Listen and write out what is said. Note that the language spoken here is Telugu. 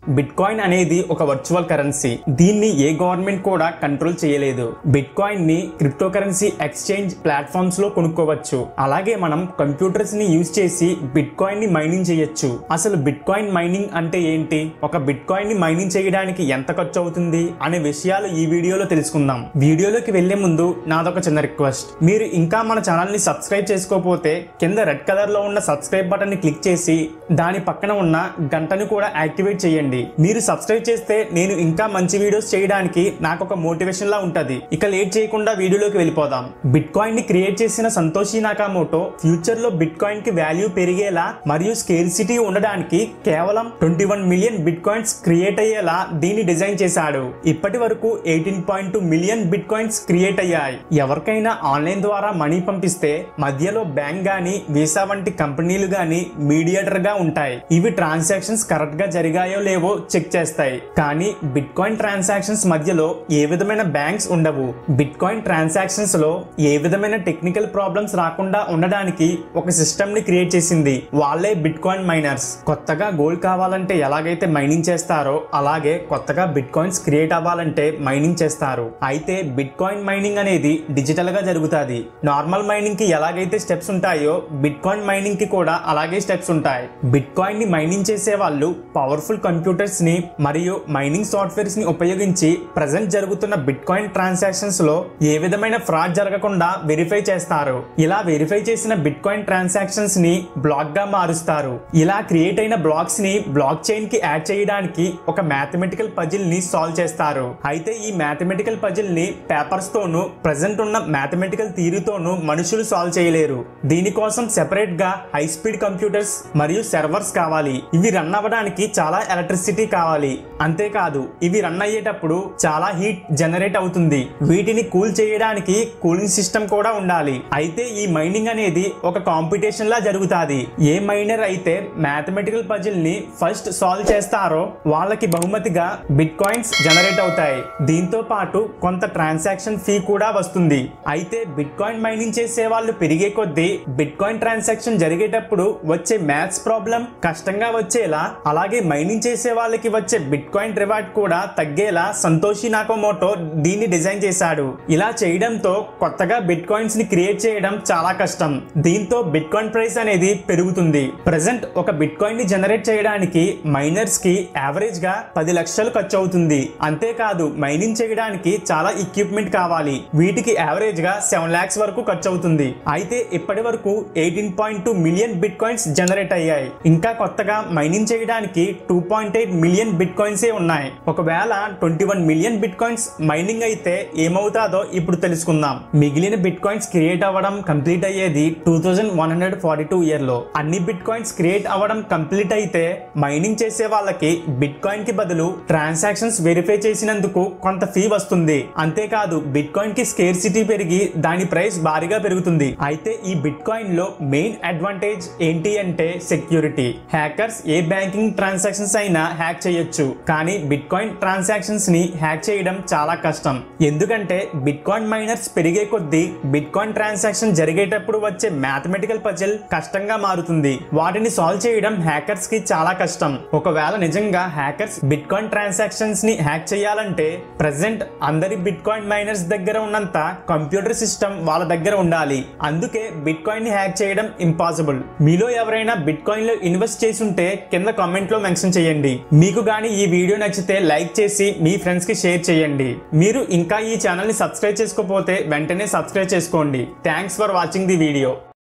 బిట్ కాయిన్ అనేది ఒక వర్చువల్ కరెన్సీ దీన్ని ఏ గవర్నమెంట్ కూడా కంట్రోల్ చేయలేదు బిట్ కాయిన్ ని క్రిప్టో కరెన్సీ ఎక్స్చేంజ్ ప్లాట్ఫామ్స్ లో కొనుక్కోవచ్చు అలాగే మనం కంప్యూటర్స్ ని యూజ్ చేసి బిట్ కాయిన్ ని మైనింగ్ చేయొచ్చు అసలు బిట్ కాయిన్ మైనింగ్ అంటే ఏంటి ఒక బిట్ కాయిన్ ని మైనింగ్ చేయడానికి ఎంత ఖర్చు అవుతుంది అనే విషయాలు ఈ వీడియోలో తెలుసుకుందాం వీడియోలోకి వెళ్లే ముందు నాదొక చిన్న రిక్వెస్ట్ మీరు ఇంకా మన ఛానల్ ని సబ్స్క్రైబ్ చేసుకోకపోతే కింద రెడ్ కలర్ లో ఉన్న సబ్స్క్రైబ్ బటన్ ని క్లిక్ చేసి దాని పక్కన ఉన్న గంటను కూడా యాక్టివేట్ చేయండి మీరు సబ్స్క్రైబ్ చేస్తే నేను ఇంకా మంచి వీడియోస్ చేయడానికి నాకు ఒక మోటివేషన్ లా ఉంటది ఇక లేట్ చేయకుండా వీడియోలోకి వెళ్ళిపోదాం బిట్ కాయిన్ ని క్రియేట్ చేసిన సంతోషి నాకామోటో ఫ్యూచర్ లో బిట్ కాయిన్ కి వాల్యూ పెరిగేలా మరియు స్కేర్సిటీ ఉండడానికి కేవలం twenty one million bitcoins create అయ్యేలా దీన్ని డిజైన్ చేశాడు ఇప్పటి వరకు eighteen point two million bitcoins create అయ్యాయి ఎవరికైనా ఆన్లైన్ ద్వారా మనీ పంపిస్తే మధ్యలో బ్యాంక్ గానీ వీసా వంటి కంపెనీలు గానీ మీడియేటర్ గా ఉంటాయి ఇవి ట్రాన్సాక్షన్స్ కరెక్ట్ గా జరిగాయో లేవో చెక్ చేస్తాయి కానీ బిట్ కాయిన్ ట్రాన్సాక్షన్స్ మధ్యలో ఏ విధమైన బ్యాంక్స్ ఉండవు బిట్ కాయిన్ ట్రాన్సాక్షన్స్ లో ఏ విధమైన టెక్నికల్ ప్రాబ్లమ్స్ రాకుండా ఉండడానికి ఒక సిస్టమ్ ని క్రియేట్ చేసింది వాళ్ళే బిట్ కాయిన్ మైనర్స్ కొత్తగా గోల్డ్ కావాలంటే ఎలాగైతే మైనింగ్ చేస్తారో అలాగే కొత్తగా బిట్ కాయిన్స్ క్రియేట్ అవ్వాలంటే మైనింగ్ చేస్తారు అయితే బిట్ కాయిన్ మైనింగ్ అనేది డిజిటల్ గా జరుగుతుంది నార్మల్ మైనింగ్ కి ఎలాగైతే స్టెప్స్ ఉంటాయో బిట్ కాయిన్ మైనింగ్ కి కూడా అలాగే స్టెప్స్ ఉంటాయి బిట్ కాయిన్ ని మైనింగ్ చేసే వాళ్ళు పవర్ఫుల్ కంప్యూటర్స్ ని మరియు మైనింగ్ సాఫ్ట్వేర్స్ ని ఉపయోగించి ప్రజెంట్ జరుగుతున్న బిట్ కాయిన్ ట్రాన్సాక్షన్స్ లో ఏ విధమైన ఫ్రాడ్ జరగకుండా వెరిఫై చేస్తారు ఇలా వెరిఫై చేసిన బిట్ కాయిన్ ట్రాన్సాక్షన్స్ ని బ్లాక్ గా మారుస్తారు ఇలా క్రియేట్ అయిన బ్లాక్స్ ని బ్లాక్ చైన్ కి యాడ్ చేయడానికి ఒక మ్యాథమెటికల్ పజిల్ ని సాల్వ్ చేస్తారు అయితే ఈ మ్యాథమెటికల్ పజిల్ ని పేపర్స్ తోను ప్రజెంట్ ఉన్న మ్యాథమెటికల్ థియరీతోనూ మనుషులు సాల్వ్ చేయలేరు దీనికోసం సెపరేట్ గా హై స్పీడ్ కంప్యూటర్స్ మరియు సర్వర్స్ కావాలి ఇవి రన్ అవ్వడానికి చాలా ఎలక్ట్రిసిటీ కావాలి అంతేకాదు ఇవి రన్ అయ్యేటప్పుడు చాలా హీట్ జనరేట్ అవుతుంది వీటిని కూల్ చేయడానికి కూలింగ్ సిస్టమ్ కూడా ఉండాలి అయితే ఈ మైనింగ్ అనేది ఒక కాంపిటీషన్ లా జరుగుతాది ఏ మైనర్ అయితే మ్యాథమెటికల్ పజిల్ ని ఫస్ట్ సాల్వ్ చేస్తారో వాళ్ళకి బహుమతిగా బిట్ కాయిన్స్ జనరేట్ అవుతాయి దీంతో పాటు కొంత ట్రాన్సాక్షన్ ఫీ కూడా వస్తుంది అయితే బిట్ కాయిన్ మైనింగ్ చేసే వాళ్ళు పెరిగే కొద్దీ బిట్ కాయిన్ ట్రాన్సాక్షన్ జరిగేటప్పుడు వచ్చే మ్యాథ్స్ ప్రాబ్లం కష్టంగా వచ్చేలా అలాగే మైనింగ్ చేసే వాళ్ళకి వచ్చే బిట్ కాయిన్ రివార్డ్ కూడా తగ్గేలా సంతోషి నాకోమోటో దీన్ని డిజైన్ చేశాడు ఇలా చేయడంతో కొత్తగా బిట్ కాయిన్స్ ని క్రియేట్ చేయడం చాలా కష్టం దీంతో బిట్ కాయిన్ ప్రైస్ అనేది పెరుగుతుంది ప్రజెంట్ ఒక బిట్ కాయిన్ ని జనరేట్ చేయడానికి మైనర్స్ కి యావరేజ్ గా పది లక్షలు ఖర్చు అవుతుంది అంతేకాదు మైనింగ్ చేయడానికి చాలా ఎక్విప్మెంట్ కావాలి వీటికి యావరేజ్ గా సెవెన్ లాక్స్ వరకు ఖర్చు అవుతుంది అయితే ఇప్పటి వరకు eighteen point two million bitcoins generate అయ్యాయి ఇంకా కొత్తగా మైనింగ్ చేయడానికి two point eight million bitcoins ఉన్నాయి ఒకవేళ twenty one million bitcoins mining అయితే ఏమవుతాదో ఇప్పుడు తెలుసుకుందాం మిగిలిన బిట్ కాయిన్స్ క్రియేట్ అవ్వడం కంప్లీట్ అయ్యేది two thousand one hundred forty two year లో అన్ని బిట్ కాయిన్స్ క్రియేట్ అవ్వడం కంప్లీట్ అయితే మైనింగ్ చేసే వాళ్ళకి బిట్ కాయిన్ కి బదులు ట్రాన్సాక్షన్స్ వెరిఫై చేసినందుకు కొంత ఫీ వస్తుంది అంతేకాదు బిట్ కాయిన్ కి స్కేర్ సిటీ పెరిగి దాని ప్రైస్ భారీగా పెరుగుతుంది అయితే ఈ బిట్ కాయిన్ లో మెయిన్ అడ్వాంటేజ్ ఏంటి అంటే సెక్యూరిటీ హ్యాకర్స్ ఏ బ్యాంకింగ్ ట్రాన్సాక్షన్స్ అయినా హ్యాక్ చేయొచ్చు కానీ బిట్ కాయిన్ ట్రాన్సాక్షన్స్ ని హ్యాక్ చేయడం చాలా కష్టం ఎందుకంటే బిట్ కాయిన్ మైనర్స్ పెరిగే కొద్దీ బిట్ కాయిన్ ట్రాన్సాక్షన్ జరిగేటప్పుడు వచ్చే మ్యాథమెటికల్ పజిల్ కష్టంగా మారుతుంది వాటిని సాల్వ్ చేయడం హ్యాకర్స్ కి చాలా కష్టం ఒకవేళ నిజంగా హ్యాకర్స్ బిట్ కాయిన్ ట్రాన్సాక్షన్స్ ని హ్యాక్ చేయాలంటే ప్రజెంట్ అందరి బిట్ కాయిన్ మైనర్స్ దగ్గర ఉన్నంత కంప్యూటర్ సిస్టమ్ వాళ్ళ దగ్గర ఉండాలి అందుకే బిట్ కాయిన్ ని హ్యాక్ చేయడం ఇంపాసిబుల్ మీలో ఎవరైనా బిట్ కాయిన్ లో ఇన్వెస్ట్ చేసి ఉంటే కింద కామెంట్ లో మెన్షన్ చేయండి మీకు గానీ ఈ వీడియో నచ్చితే లైక్ చేసి మీ ఫ్రెండ్స్ కి షేర్ చేయండి మీరు ఇంకా ఈ ఛానల్ ని సబ్స్క్రైబ్ చేసుకోకపోతే వెంటనే సబ్స్క్రైబ్ చేసుకోండి thanks for watching the video